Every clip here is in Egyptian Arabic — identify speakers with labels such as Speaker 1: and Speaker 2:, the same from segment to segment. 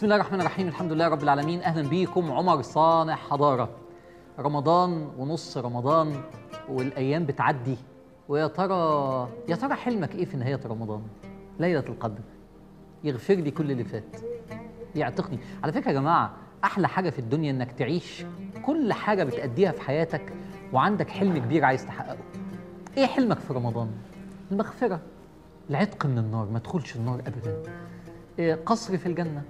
Speaker 1: بسم الله الرحمن الرحيم الحمد لله رب العالمين اهلا بيكم عمر صانع حضاره رمضان ونص رمضان والايام بتعدي ويا ترى يا ترى حلمك ايه في نهايه رمضان ليله القدر يغفر لي كل اللي فات يعتقني على فكره يا جماعه احلى حاجه في الدنيا انك تعيش كل حاجه بتاديها في حياتك وعندك حلم كبير عايز تحققه ايه حلمك في رمضان المغفره العتق من النار ما تدخلش النار ابدا إيه قصر في الجنه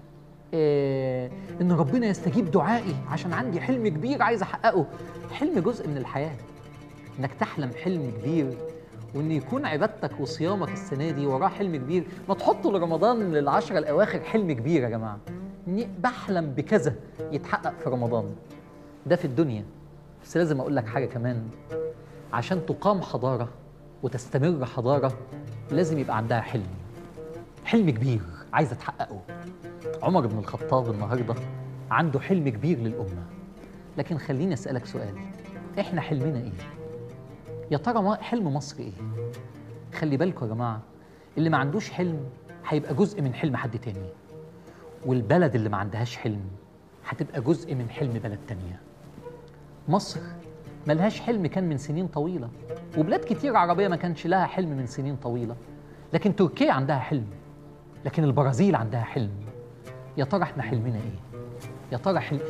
Speaker 1: إيه ان ربنا يستجيب دعائي عشان عندي حلم كبير عايز احققه حلم جزء من الحياه انك تحلم حلم كبير وان يكون عبادتك وصيامك السنه دي وراه حلم كبير ما تحطوا لرمضان للعشرة الاواخر حلم كبير يا جماعه اني بحلم بكذا يتحقق في رمضان ده في الدنيا بس لازم اقول لك حاجه كمان عشان تقام حضاره وتستمر حضاره لازم يبقى عندها حلم حلم كبير عايزه تحققه عمر بن الخطاب النهارده عنده حلم كبير للامه لكن خليني اسالك سؤال احنا حلمنا ايه يا ترى ما- حلم مصر ايه خلي بالكم يا جماعه اللي ما عندوش حلم هيبقى جزء من حلم حد تاني والبلد اللي ما عندهاش حلم هتبقى جزء من حلم بلد تانية مصر ملهاش حلم كان من سنين طويلة وبلاد كتير عربية ما كانش لها حلم من سنين طويلة لكن تركيا عندها حلم لكن البرازيل عندها حلم يا ترى احنا حلمنا ايه يا ترى حلم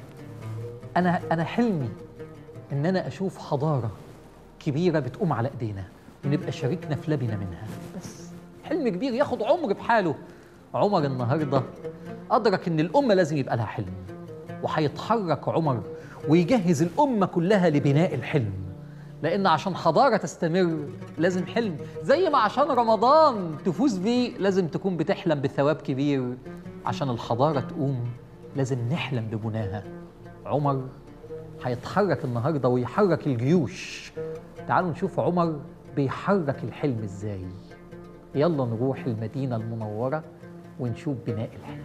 Speaker 1: انا انا حلمي ان انا اشوف حضاره كبيره بتقوم على ايدينا ونبقى شاركنا في لبنه منها بس حلم كبير ياخد عمر بحاله عمر النهارده ادرك ان الامه لازم يبقى لها حلم وهيتحرك عمر ويجهز الامه كلها لبناء الحلم لان عشان حضاره تستمر لازم حلم زي ما عشان رمضان تفوز بيه لازم تكون بتحلم بثواب كبير عشان الحضاره تقوم لازم نحلم ببناها عمر هيتحرك النهارده ويحرك الجيوش تعالوا نشوف عمر بيحرك الحلم ازاي يلا نروح المدينه المنوره ونشوف بناء الحلم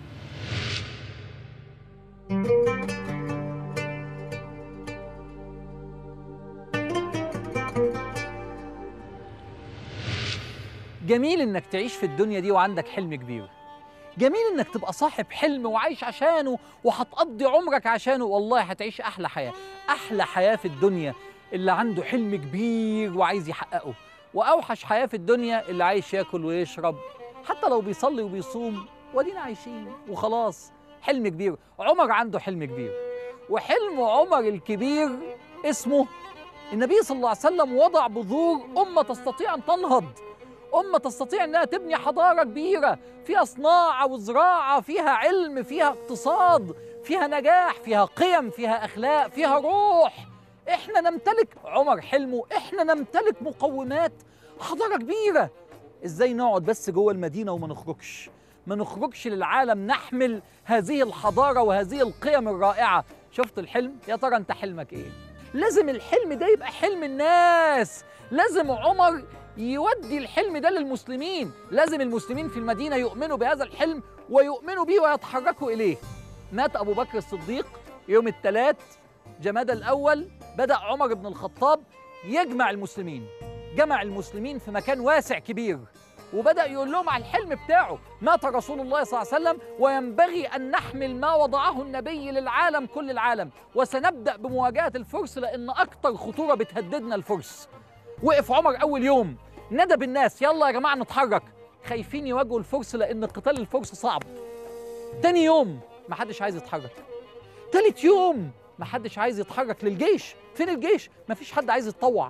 Speaker 1: جميل انك تعيش في الدنيا دي وعندك حلم كبير جميل انك تبقى صاحب حلم وعايش عشانه وهتقضي عمرك عشانه والله هتعيش احلى حياه احلى حياه في الدنيا اللي عنده حلم كبير وعايز يحققه واوحش حياه في الدنيا اللي عايش ياكل ويشرب حتى لو بيصلي وبيصوم ودينا عايشين وخلاص حلم كبير عمر عنده حلم كبير وحلم عمر الكبير اسمه النبي صلى الله عليه وسلم وضع بذور امه تستطيع ان تنهض أمة تستطيع أنها تبني حضارة كبيرة فيها صناعة وزراعة فيها علم فيها اقتصاد فيها نجاح فيها قيم فيها أخلاق فيها روح إحنا نمتلك عمر حلمه إحنا نمتلك مقومات حضارة كبيرة إزاي نقعد بس جوه المدينة وما نخرجش ما نخرجش للعالم نحمل هذه الحضارة وهذه القيم الرائعة شفت الحلم؟ يا ترى أنت حلمك إيه؟ لازم الحلم ده يبقى حلم الناس لازم عمر يودي الحلم ده للمسلمين لازم المسلمين في المدينة يؤمنوا بهذا الحلم ويؤمنوا به ويتحركوا إليه مات أبو بكر الصديق يوم الثلاث جماد الأول بدأ عمر بن الخطاب يجمع المسلمين جمع المسلمين في مكان واسع كبير وبدأ يقول لهم على الحلم بتاعه مات رسول الله صلى الله عليه وسلم وينبغي أن نحمل ما وضعه النبي للعالم كل العالم وسنبدأ بمواجهة الفرس لأن أكتر خطورة بتهددنا الفرس وقف عمر اول يوم ندى بالناس يلا يا جماعه نتحرك خايفين يواجهوا الفرس لان قتال الفرس صعب تاني يوم محدش عايز يتحرك تالت يوم محدش عايز يتحرك للجيش فين الجيش مفيش حد عايز يتطوع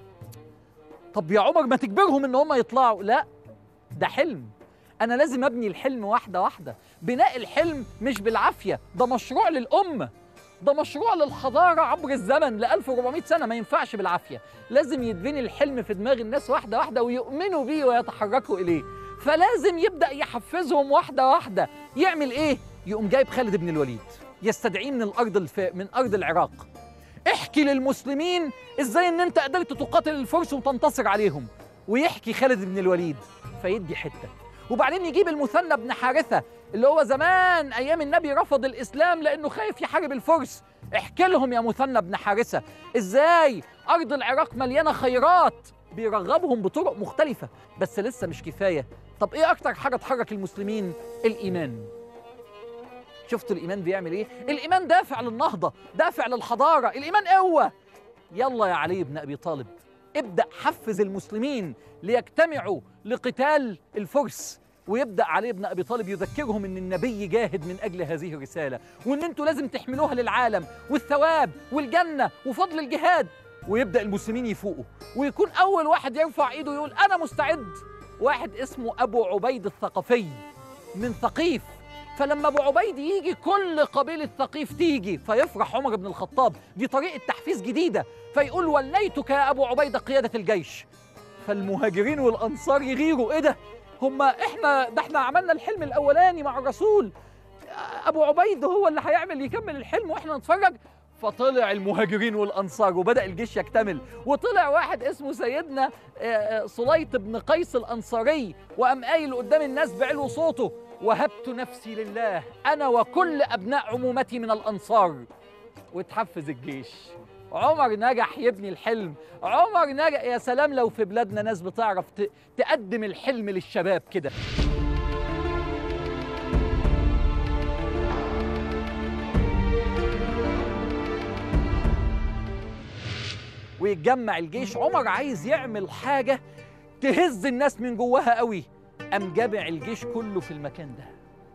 Speaker 1: طب يا عمر ما تجبرهم ان هم يطلعوا لا ده حلم انا لازم ابني الحلم واحده واحده بناء الحلم مش بالعافيه ده مشروع للامه ده مشروع للحضارة عبر الزمن ل 1400 سنة ما ينفعش بالعافية لازم يتبني الحلم في دماغ الناس واحدة واحدة ويؤمنوا بيه ويتحركوا إليه فلازم يبدأ يحفزهم واحدة واحدة يعمل إيه؟ يقوم جايب خالد بن الوليد يستدعيه من الأرض الف... من أرض العراق احكي للمسلمين ازاي ان انت قدرت تقاتل الفرس وتنتصر عليهم ويحكي خالد بن الوليد فيدي حته وبعدين يجيب المثنى بن حارثه اللي هو زمان ايام النبي رفض الاسلام لانه خايف يحارب الفرس احكي لهم يا مثنى بن حارثه ازاي ارض العراق مليانه خيرات بيرغبهم بطرق مختلفه بس لسه مش كفايه طب ايه اكتر حاجه تحرك المسلمين الايمان شفتوا الايمان بيعمل ايه الايمان دافع للنهضه دافع للحضاره الايمان قوه يلا يا علي بن ابي طالب ابدا حفز المسلمين ليجتمعوا لقتال الفرس ويبدا علي بن ابي طالب يذكرهم ان النبي جاهد من اجل هذه الرساله وان انتوا لازم تحملوها للعالم والثواب والجنه وفضل الجهاد ويبدا المسلمين يفوقوا ويكون اول واحد يرفع ايده يقول انا مستعد واحد اسمه ابو عبيد الثقفي من ثقيف فلما ابو عبيد يجي كل قبيله ثقيف تيجي فيفرح عمر بن الخطاب دي طريقه تحفيز جديده فيقول وليتك يا ابو عبيده قياده الجيش فالمهاجرين والانصار يغيروا ايه ده هما احنا ده احنا عملنا الحلم الاولاني مع الرسول ابو عبيد هو اللي هيعمل يكمل الحلم واحنا نتفرج فطلع المهاجرين والانصار وبدا الجيش يكتمل وطلع واحد اسمه سيدنا صليط بن قيس الانصاري وقام قايل قدام الناس بعلو صوته وهبت نفسي لله انا وكل ابناء عمومتي من الانصار وتحفز الجيش عمر نجح يبني الحلم عمر نجح يا سلام لو في بلادنا ناس بتعرف تقدم الحلم للشباب كده ويتجمع الجيش عمر عايز يعمل حاجة تهز الناس من جواها قوي قام جامع الجيش كله في المكان ده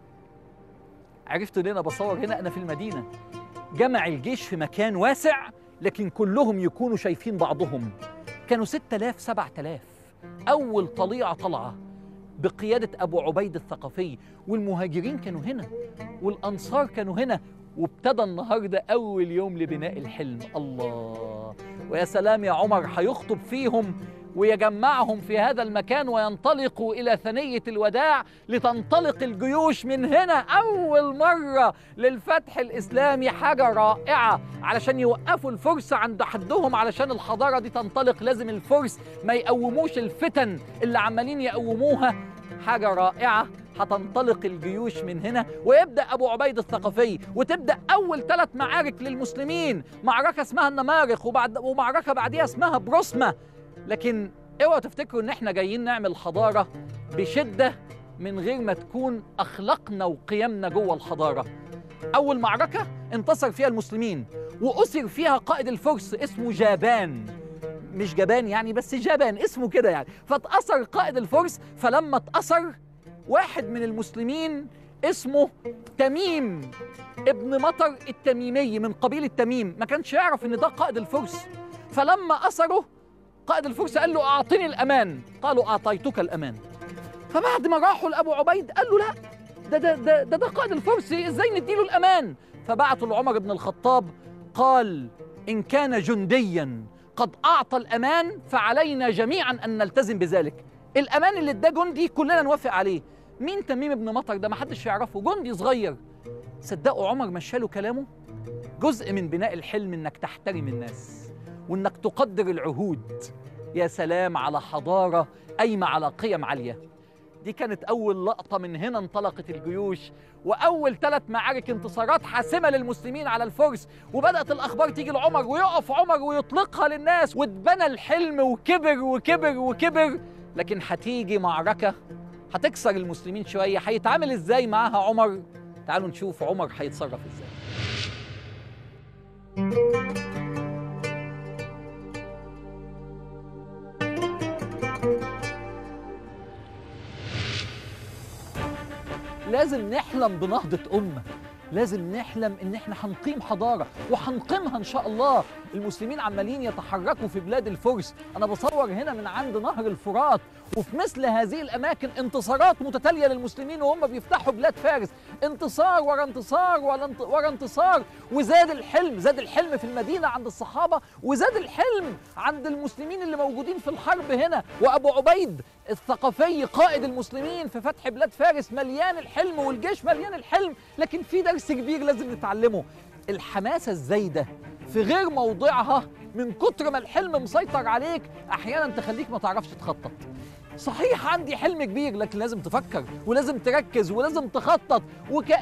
Speaker 1: عرفتوا ليه انا بصور هنا انا في المدينة جمع الجيش في مكان واسع لكن كلهم يكونوا شايفين بعضهم كانوا 6000 7000 أول طليعة طلعة بقيادة أبو عبيد الثقفي والمهاجرين كانوا هنا والأنصار كانوا هنا وابتدى النهاردة أول يوم لبناء الحلم الله ويا سلام يا عمر هيخطب فيهم ويجمعهم في هذا المكان وينطلقوا الى ثنيه الوداع لتنطلق الجيوش من هنا اول مره للفتح الاسلامي حاجه رائعه علشان يوقفوا الفرس عند حدهم علشان الحضاره دي تنطلق لازم الفرس ما يقوموش الفتن اللي عمالين يقوموها حاجه رائعه هتنطلق الجيوش من هنا ويبدا ابو عبيد الثقفي وتبدا اول ثلاث معارك للمسلمين معركه اسمها النمارق وبعد ومعركه بعديها اسمها بروسما لكن اوعوا تفتكروا ان احنا جايين نعمل حضاره بشده من غير ما تكون اخلاقنا وقيمنا جوه الحضاره اول معركه انتصر فيها المسلمين واسر فيها قائد الفرس اسمه جابان مش جبان يعني بس جبان اسمه كده يعني فاتأثر قائد الفرس فلما اتأثر واحد من المسلمين اسمه تميم ابن مطر التميمي من قبيلة تميم ما كانش يعرف ان ده قائد الفرس فلما أسره قائد الفرس قال له أعطني الأمان قالوا أعطيتك الأمان فبعد ما راحوا لأبو عبيد قال له لا ده ده ده ده, ده قائد الفرس ازاي نديله الأمان فبعتوا لعمر بن الخطاب قال إن كان جنديا قد أعطى الأمان فعلينا جميعا أن نلتزم بذلك الأمان اللي اداه جندي كلنا نوافق عليه مين تميم ابن مطر ده ما حدش يعرفه جندي صغير صدقوا عمر مشاله كلامه جزء من بناء الحلم انك تحترم الناس وانك تقدر العهود يا سلام على حضاره قايمه على قيم عاليه دي كانت اول لقطه من هنا انطلقت الجيوش واول ثلاث معارك انتصارات حاسمه للمسلمين على الفرس وبدات الاخبار تيجي لعمر ويقف عمر ويطلقها للناس واتبنى الحلم وكبر وكبر وكبر لكن هتيجي معركه هتكسر المسلمين شويه هيتعامل ازاي معاها عمر تعالوا نشوف عمر هيتصرف ازاي لازم نحلم بنهضة أمة لازم نحلم ان احنا هنقيم حضاره وهنقيمها ان شاء الله المسلمين عمالين يتحركوا في بلاد الفرس انا بصور هنا من عند نهر الفرات وفي مثل هذه الاماكن انتصارات متتاليه للمسلمين وهم بيفتحوا بلاد فارس انتصار ورا انتصار ورا انتصار وزاد الحلم زاد الحلم في المدينه عند الصحابه وزاد الحلم عند المسلمين اللي موجودين في الحرب هنا وابو عبيد الثقفي قائد المسلمين في فتح بلاد فارس مليان الحلم والجيش مليان الحلم لكن في درس كبير لازم نتعلمه الحماسه الزايده في غير موضعها من كتر ما الحلم مسيطر عليك احيانا تخليك ما تعرفش تخطط صحيح عندي حلم كبير لكن لازم تفكر ولازم تركز ولازم تخطط وكأن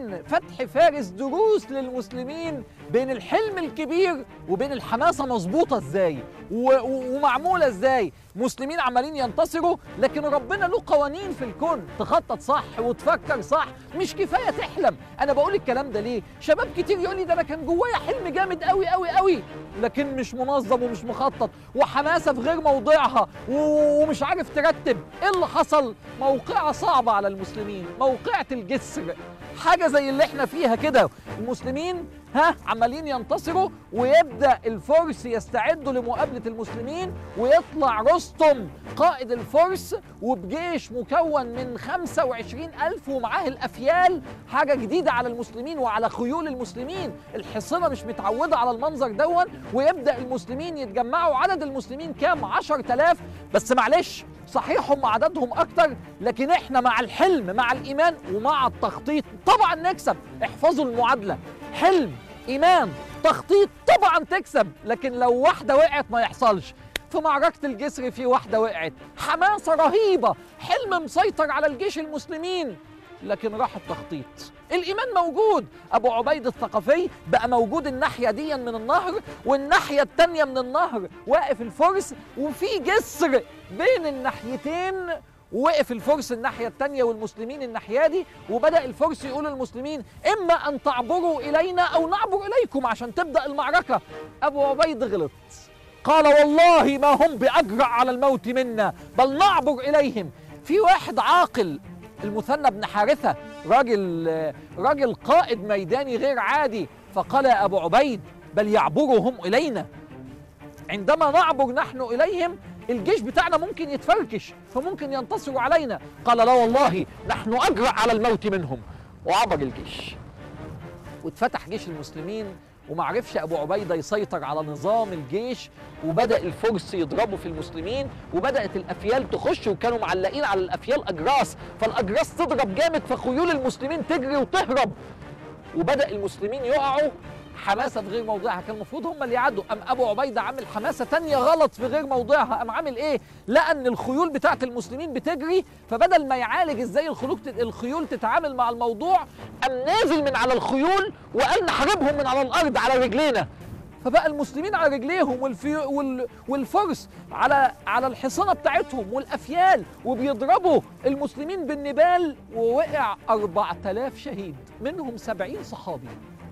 Speaker 1: كان فتح فارس دروس للمسلمين بين الحلم الكبير وبين الحماسه مظبوطه ازاي و- و- ومعموله ازاي مسلمين عمالين ينتصروا لكن ربنا له قوانين في الكون تخطط صح وتفكر صح مش كفايه تحلم انا بقول الكلام ده ليه شباب كتير يقول لي ده انا كان جوايا حلم جامد قوي قوي قوي لكن مش منظم ومش مخطط وحماسه في غير موضعها و- ومش عارف ترتب ايه اللي حصل موقعه صعبه على المسلمين موقعه الجسر حاجه زي اللي احنا فيها كده المسلمين ها عمالين ينتصروا ويبدا الفرس يستعدوا لمقابله المسلمين ويطلع رستم قائد الفرس وبجيش مكون من 25 ألف ومعاه الأفيال حاجة جديدة على المسلمين وعلى خيول المسلمين الحصنة مش متعودة على المنظر دون ويبدأ المسلمين يتجمعوا عدد المسلمين كام 10000 بس معلش صحيح هم عددهم أكتر لكن إحنا مع الحلم مع الإيمان ومع التخطيط طبعا نكسب احفظوا المعادلة حلم إيمان تخطيط طبعا تكسب لكن لو واحدة وقعت ما يحصلش في معركة الجسر في واحدة وقعت حماسة رهيبة حلم مسيطر على الجيش المسلمين لكن راح التخطيط الإيمان موجود أبو عبيد الثقفي بقى موجود الناحية دي من النهر والناحية التانية من النهر واقف الفرس وفي جسر بين الناحيتين وقف الفرس الناحية التانية والمسلمين الناحية دي وبدأ الفرس يقول للمسلمين إما أن تعبروا إلينا أو نعبر إليكم عشان تبدأ المعركة أبو عبيد غلط قال والله ما هم بأجرأ على الموت منا بل نعبر إليهم في واحد عاقل المثنى بن حارثة راجل راجل قائد ميداني غير عادي فقال يا أبو عبيد بل يعبروا هم إلينا عندما نعبر نحن إليهم الجيش بتاعنا ممكن يتفركش فممكن ينتصروا علينا قال لا والله نحن أجرأ على الموت منهم وعبر الجيش واتفتح جيش المسلمين ومعرفش ابو عبيده يسيطر على نظام الجيش وبدا الفرس يضربوا في المسلمين وبدات الافيال تخش وكانوا معلقين على الافيال اجراس فالاجراس تضرب جامد فخيول المسلمين تجري وتهرب وبدا المسلمين يقعوا حماسه في غير موضعها كان المفروض هم اللي يعدوا ام ابو عبيده عامل حماسه تانية غلط في غير موضعها ام عامل ايه لقى ان الخيول بتاعه المسلمين بتجري فبدل ما يعالج ازاي الخيول الخيول تتعامل مع الموضوع ام نازل من على الخيول وقال نحاربهم من على الارض على رجلينا فبقى المسلمين على رجليهم والفي وال والفرس على على الحصانه بتاعتهم والافيال وبيضربوا المسلمين بالنبال ووقع 4000 شهيد منهم 70 صحابي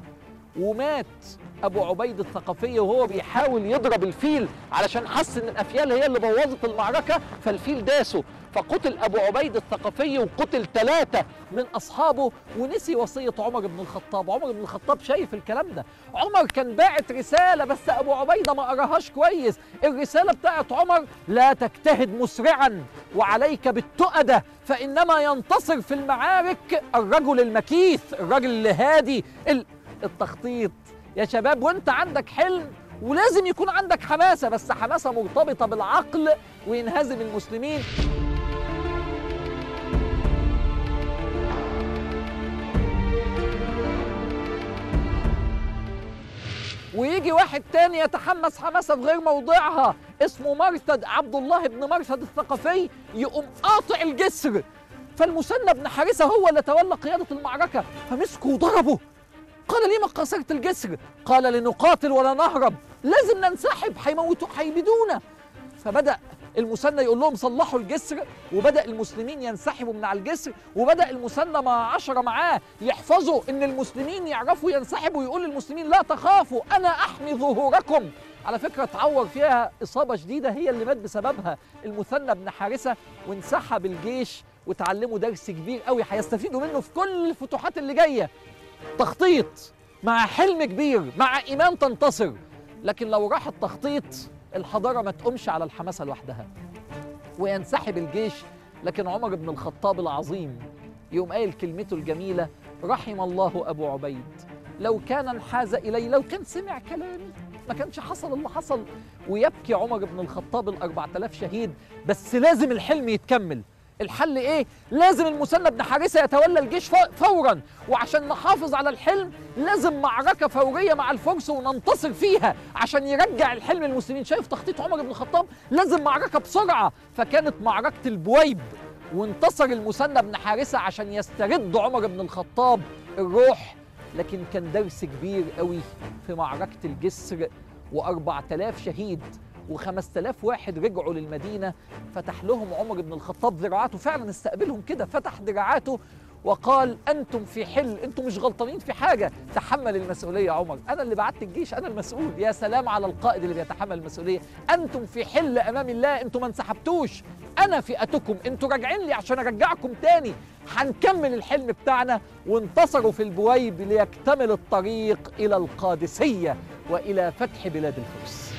Speaker 1: ومات ابو عبيد الثقفي وهو بيحاول يضرب الفيل علشان حس ان الافيال هي اللي بوظت المعركه فالفيل داسه فقتل ابو عبيد الثقفي وقتل ثلاثه من اصحابه ونسي وصيه عمر بن الخطاب عمر بن الخطاب شايف الكلام ده عمر كان باعت رساله بس ابو عبيده ما قراهاش كويس الرساله بتاعت عمر لا تجتهد مسرعا وعليك بالتؤده فانما ينتصر في المعارك الرجل المكيث الرجل الهادي ال- التخطيط يا شباب وانت عندك حلم ولازم يكون عندك حماسه بس حماسه مرتبطه بالعقل وينهزم المسلمين ويجي واحد تاني يتحمس حماسه في غير موضعها اسمه مرثد عبد الله بن مرثد الثقفي يقوم قاطع الجسر فالمثنى بن حارثه هو اللي تولى قياده المعركه فمسكوا وضربوا قال ليه ما كسرت الجسر قال لنقاتل ولا نهرب لازم ننسحب هيموتوا هيبيدونا فبدا المثنى يقول لهم صلحوا الجسر وبدا المسلمين ينسحبوا من على الجسر وبدا المثنى مع عشرة معاه يحفظوا ان المسلمين يعرفوا ينسحبوا ويقول للمسلمين لا تخافوا انا احمي ظهوركم على فكره اتعور فيها اصابه شديده هي اللي مات بسببها المثنى بن حارثه وانسحب الجيش وتعلموا درس كبير قوي هيستفيدوا منه في كل الفتوحات اللي جايه تخطيط مع حلم كبير مع ايمان تنتصر لكن لو راح التخطيط الحضاره ما تقومش على الحماسه لوحدها وينسحب الجيش لكن عمر بن الخطاب العظيم يقوم قايل كلمته الجميله رحم الله ابو عبيد لو كان انحاز الي لو كان سمع كلامي ما كانش حصل اللي حصل ويبكي عمر بن الخطاب ال 4000 شهيد بس لازم الحلم يتكمل الحل ايه؟ لازم المثنى بن حارثه يتولى الجيش ف- فورا وعشان نحافظ على الحلم لازم معركه فوريه مع الفرس وننتصر فيها عشان يرجع الحلم المسلمين شايف تخطيط عمر بن الخطاب لازم معركه بسرعه فكانت معركه البويب وانتصر المثنى بن حارثه عشان يسترد عمر بن الخطاب الروح لكن كان درس كبير قوي في معركة الجسر و4000 شهيد و5000 واحد رجعوا للمدينة فتح لهم عمر بن الخطاب ذراعاته فعلا استقبلهم كده فتح ذراعاته وقال انتم في حل انتم مش غلطانين في حاجه تحمل المسؤوليه يا عمر انا اللي بعت الجيش انا المسؤول يا سلام على القائد اللي بيتحمل المسؤوليه انتم في حل امام الله انتم ما انسحبتوش انا فئتكم انتم راجعين لي عشان ارجعكم تاني هنكمل الحلم بتاعنا وانتصروا في البويب ليكتمل الطريق الى القادسيه والى فتح بلاد الفرس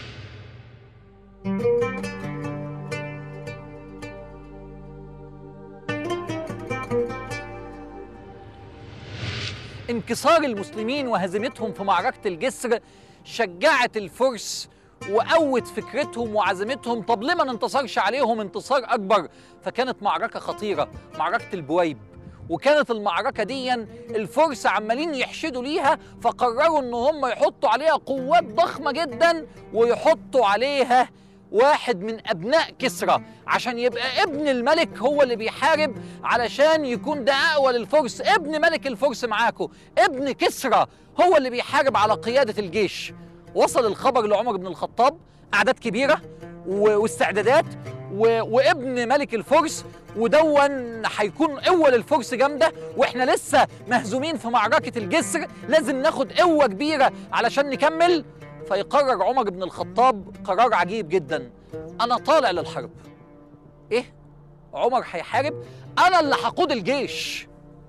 Speaker 1: انكسار المسلمين وهزيمتهم في معركة الجسر شجعت الفرس وقوت فكرتهم وعزيمتهم طب ليه ما ننتصرش عليهم انتصار أكبر فكانت معركة خطيرة معركة البويب وكانت المعركة دي الفرس عمالين يحشدوا ليها فقرروا ان هم يحطوا عليها قوات ضخمة جدا ويحطوا عليها واحد من ابناء كسرى عشان يبقى ابن الملك هو اللي بيحارب علشان يكون ده اقوى للفرس ابن ملك الفرس معاكم ابن كسرى هو اللي بيحارب على قيادة الجيش وصل الخبر لعمر بن الخطاب اعداد كبيرة و- واستعدادات و... وابن ملك الفرس ودون هيكون قوه للفرس جامده واحنا لسه مهزومين في معركه الجسر لازم ناخد قوه كبيره علشان نكمل فيقرر عمر بن الخطاب قرار عجيب جدا انا طالع للحرب ايه عمر هيحارب انا اللي هقود الجيش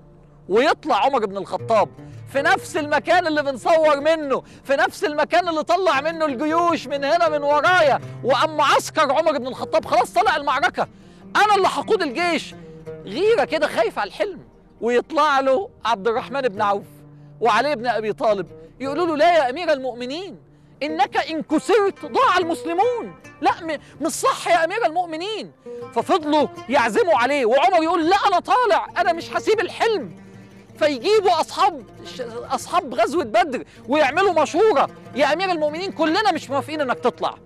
Speaker 1: ويطلع عمر بن الخطاب في نفس المكان اللي بنصور منه في نفس المكان اللي طلع منه الجيوش من هنا من ورايا واما عسكر عمر بن الخطاب خلاص طلع المعركه انا اللي هقود الجيش غيره كده خايف على الحلم ويطلع له عبد الرحمن بن عوف وعلي بن ابي طالب يقولوا له لا يا امير المؤمنين انك ان كسرت ضاع المسلمون لا م- مش صح يا امير المؤمنين ففضلوا يعزموا عليه وعمر يقول لا انا طالع انا مش هسيب الحلم فيجيبوا اصحاب ش- اصحاب غزوه بدر ويعملوا مشوره يا امير المؤمنين كلنا مش موافقين انك تطلع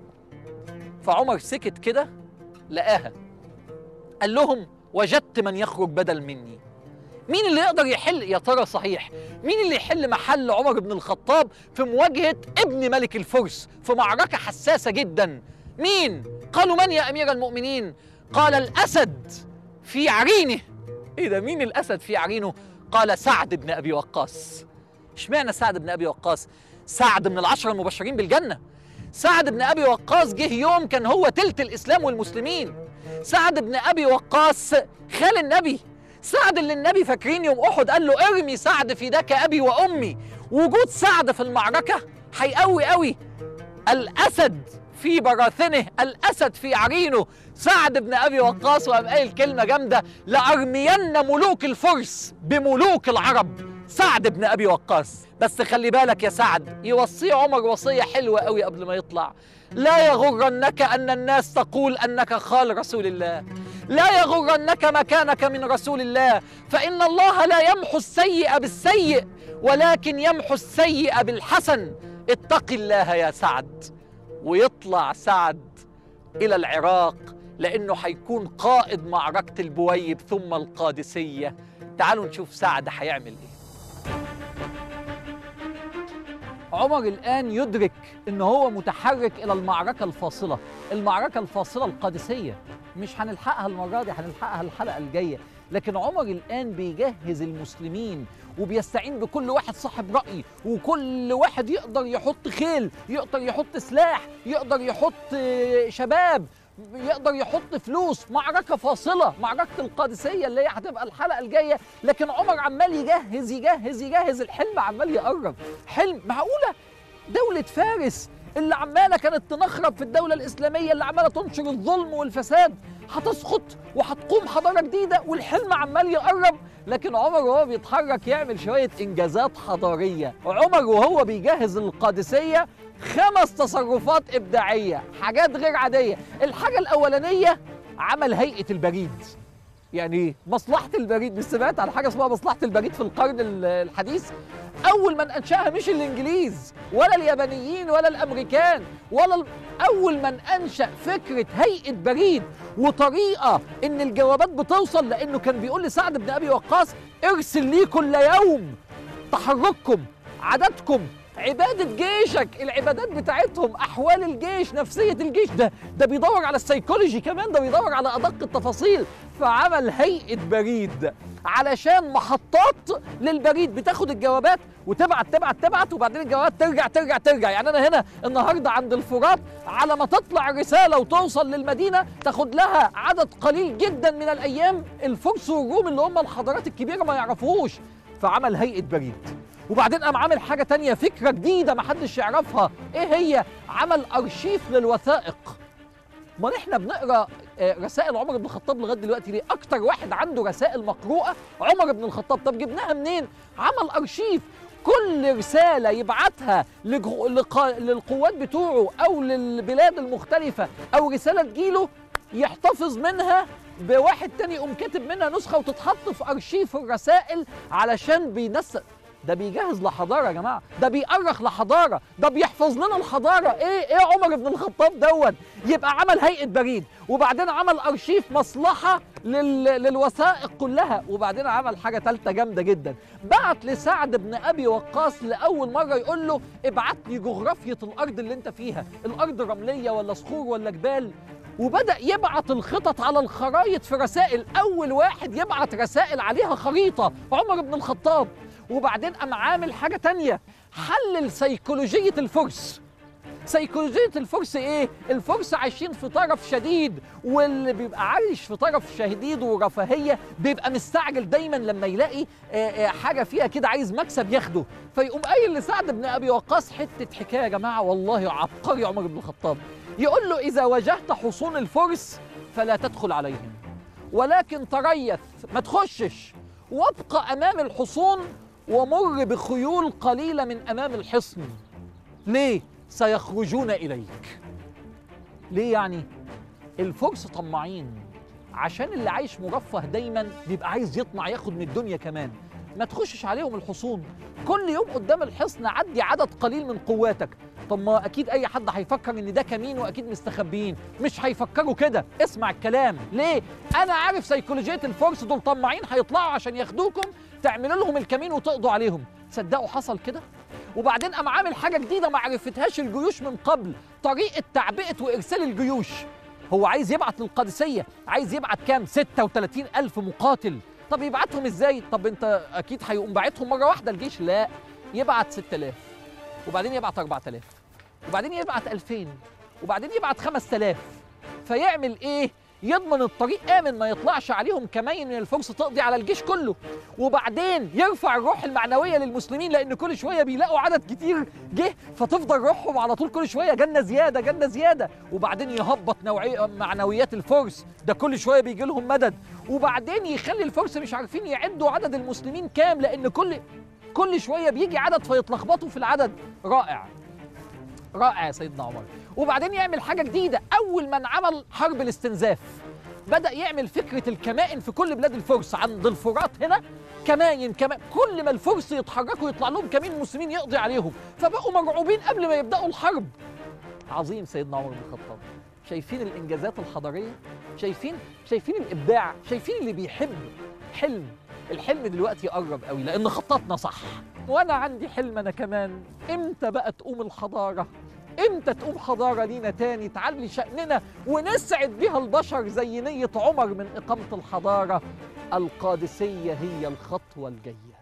Speaker 1: فعمر سكت كده لقاها قال لهم وجدت من يخرج بدل مني مين اللي يقدر يحل يا ترى صحيح مين اللي يحل محل عمر بن الخطاب في مواجهة ابن ملك الفرس في معركة حساسة جدا مين قالوا من يا أمير المؤمنين قال الأسد في عرينه إيه ده مين الأسد في عرينه قال سعد بن أبي وقاص اشمعنى سعد بن أبي وقاص سعد من العشرة المبشرين بالجنة سعد بن أبي وقاص جه يوم كان هو تلت الإسلام والمسلمين سعد بن أبي وقاص خال النبي سعد اللي النبي فاكرين يوم احد قال له ارمي سعد فداك ابي وامي وجود سعد في المعركه هيقوي قوي الاسد في براثنه الاسد في عرينه سعد بن ابي وقاص وقام قايل كلمه جامده لارمين ملوك الفرس بملوك العرب سعد بن ابي وقاص بس خلي بالك يا سعد يوصي عمر وصيه حلوه قوي قبل ما يطلع لا يغرنك ان الناس تقول انك خال رسول الله لا يغرنك مكانك من رسول الله فان الله لا يمحو السيء بالسيء ولكن يمحو السيء بالحسن اتق الله يا سعد ويطلع سعد الى العراق لانه هيكون قائد معركه البويب ثم القادسيه تعالوا نشوف سعد هيعمل ايه عمر الآن يدرك إن هو متحرك إلى المعركة الفاصلة، المعركة الفاصلة القادسية، مش هنلحقها المرة دي هنلحقها الحلقة الجاية، لكن عمر الآن بيجهز المسلمين وبيستعين بكل واحد صاحب رأي، وكل واحد يقدر يحط خيل، يقدر يحط سلاح، يقدر يحط آه، شباب، يقدر يحط فلوس معركة فاصلة معركة القادسية اللي هي هتبقى الحلقة الجاية لكن عمر عمال يجهز يجهز يجهز الحلم عمال يقرب حلم معقولة دولة فارس اللي عمالة كانت تنخرب في الدولة الإسلامية اللي عمالة تنشر الظلم والفساد هتسقط وهتقوم حضارة جديدة والحلم عمال يقرب لكن عمر وهو بيتحرك يعمل شوية إنجازات حضارية عمر وهو بيجهز القادسية خمس تصرفات إبداعية حاجات غير عادية الحاجة الأولانية عمل هيئة البريد يعني ايه؟ مصلحة البريد مش سمعت عن حاجة اسمها مصلحة البريد في القرن ال- الحديث؟ أول من أنشأها مش الإنجليز ولا اليابانيين ولا الأمريكان ولا ال... أول من أنشأ فكرة هيئة بريد وطريقه ان الجوابات بتوصل لانه كان بيقول لسعد بن ابي وقاص ارسل لي كل يوم تحرككم عددكم عبادة جيشك العبادات بتاعتهم أحوال الجيش نفسية الجيش ده ده بيدور على السيكولوجي كمان ده بيدور على أدق التفاصيل فعمل هيئة بريد علشان محطات للبريد بتاخد الجوابات وتبعت تبعت تبعت وبعدين الجوابات ترجع ترجع ترجع يعني أنا هنا النهاردة عند الفرات على ما تطلع الرسالة وتوصل للمدينة تاخد لها عدد قليل جدا من الأيام الفرس والروم اللي هم الحضارات الكبيرة ما يعرفوهوش فعمل هيئة بريد وبعدين قام عامل حاجة تانية فكرة جديدة محدش يعرفها ايه هي عمل ارشيف للوثائق ما احنا بنقرا آه، رسائل عمر بن الخطاب لغايه دلوقتي ليه اكتر واحد عنده رسائل مقروءه عمر بن الخطاب طب جبناها منين عمل ارشيف كل رسالة يبعتها لجو- لق- للقوات بتوعه أو للبلاد المختلفة أو رسالة تجيله يحتفظ منها بواحد تاني يقوم كاتب منها نسخة وتتحط في أرشيف الرسائل علشان بينسق ده بيجهز لحضارة يا جماعة ده بيأرخ لحضارة ده بيحفظ لنا الحضارة ايه ايه عمر بن الخطاب دون يبقى عمل هيئة بريد وبعدين عمل أرشيف مصلحة لل... للوثائق كلها وبعدين عمل حاجة تالتة جامدة جدا بعت لسعد بن أبي وقاص لأول مرة يقول له ابعت لي جغرافية الأرض اللي انت فيها الأرض رملية ولا صخور ولا جبال وبدأ يبعت الخطط على الخرايط في رسائل أول واحد يبعت رسائل عليها خريطة عمر بن الخطاب وبعدين قام عامل حاجة تانية حلل سيكولوجية الفرس سيكولوجية الفرس ايه؟ الفرس عايشين في طرف شديد واللي بيبقى عايش في طرف شديد ورفاهية بيبقى مستعجل دايما لما يلاقي آه، آه، حاجة فيها كده عايز مكسب ياخده فيقوم قايل لسعد بن ابي وقاص حتة حكاية يا جماعة والله عبقري عمر بن الخطاب يقول له إذا واجهت حصون الفرس فلا تدخل عليهم ولكن تريث ما تخشش وابقى أمام الحصون ومر بخيول قليلة من أمام الحصن ليه؟ سيخرجون إليك ليه يعني؟ الفرس طماعين عشان اللي عايش مرفه دايما بيبقى عايز يطمع ياخد من الدنيا كمان ما تخشش عليهم الحصون كل يوم قدام الحصن عدي عدد قليل من قواتك طب ما اكيد اي حد هيفكر ان ده كمين واكيد مستخبيين مش هيفكروا كده اسمع الكلام ليه انا عارف سيكولوجيه الفرس دول طماعين هيطلعوا عشان ياخدوكم تعملوا لهم الكمين وتقضوا عليهم تصدقوا حصل كده وبعدين قام عامل حاجه جديده ما عرفتهاش الجيوش من قبل طريقه تعبئه وارسال الجيوش هو عايز يبعت للقادسيه عايز يبعت كام 36 الف مقاتل طب يبعتهم ازاي طب انت اكيد هيقوم باعتهم مره واحده الجيش لا يبعت 6000 وبعدين يبعت 4000 وبعدين يبعت 2000 وبعدين يبعت 5000 فيعمل ايه يضمن الطريق امن ما يطلعش عليهم كمين من الفرس تقضي على الجيش كله وبعدين يرفع الروح المعنويه للمسلمين لان كل شويه بيلاقوا عدد كتير جه فتفضل روحهم على طول كل شويه جنه زياده جنه زياده وبعدين يهبط نوعيه معنويات الفرس ده كل شويه بيجي لهم مدد وبعدين يخلي الفرس مش عارفين يعدوا عدد المسلمين كام لان كل كل شويه بيجي عدد فيتلخبطوا في العدد رائع رائع يا سيدنا عمر وبعدين يعمل حاجه جديده اول من عمل حرب الاستنزاف بدا يعمل فكره الكمائن في كل بلاد الفرس عند الفرات هنا كماين كمان كل ما الفرس يتحركوا يطلع لهم كمين مسلمين يقضي عليهم فبقوا مرعوبين قبل ما يبداوا الحرب عظيم سيدنا عمر بن الخطاب شايفين الانجازات الحضاريه شايفين شايفين الابداع شايفين اللي بيحب حلم الحلم دلوقتي قرب قوي لان خططنا صح وانا عندي حلم انا كمان امتى بقى تقوم الحضاره امتى تقوم حضاره لينا تاني تعلي شأننا ونسعد بيها البشر زي نية عمر من إقامة الحضارة القادسية هي الخطوة الجاية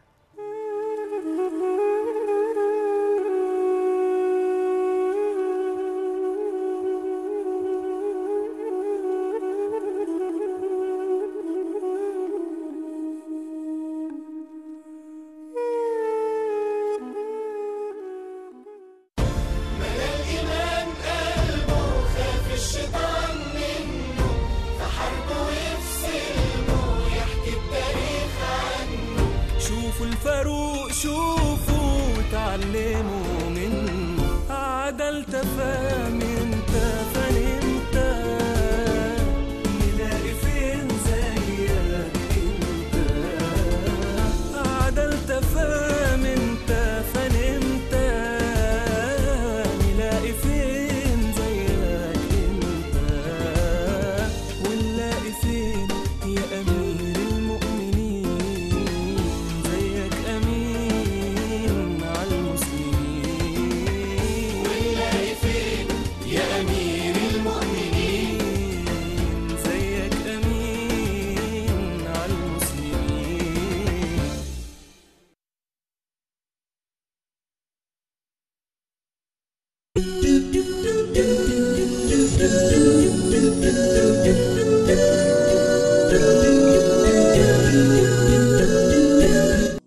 Speaker 2: الإيمان قلبه خاف الشيطان منه فحاربه ويفسلمه يحكي التاريخ عنه
Speaker 3: شوفوا الفاروق شوفوا وتعلموا منه عدل تفاهم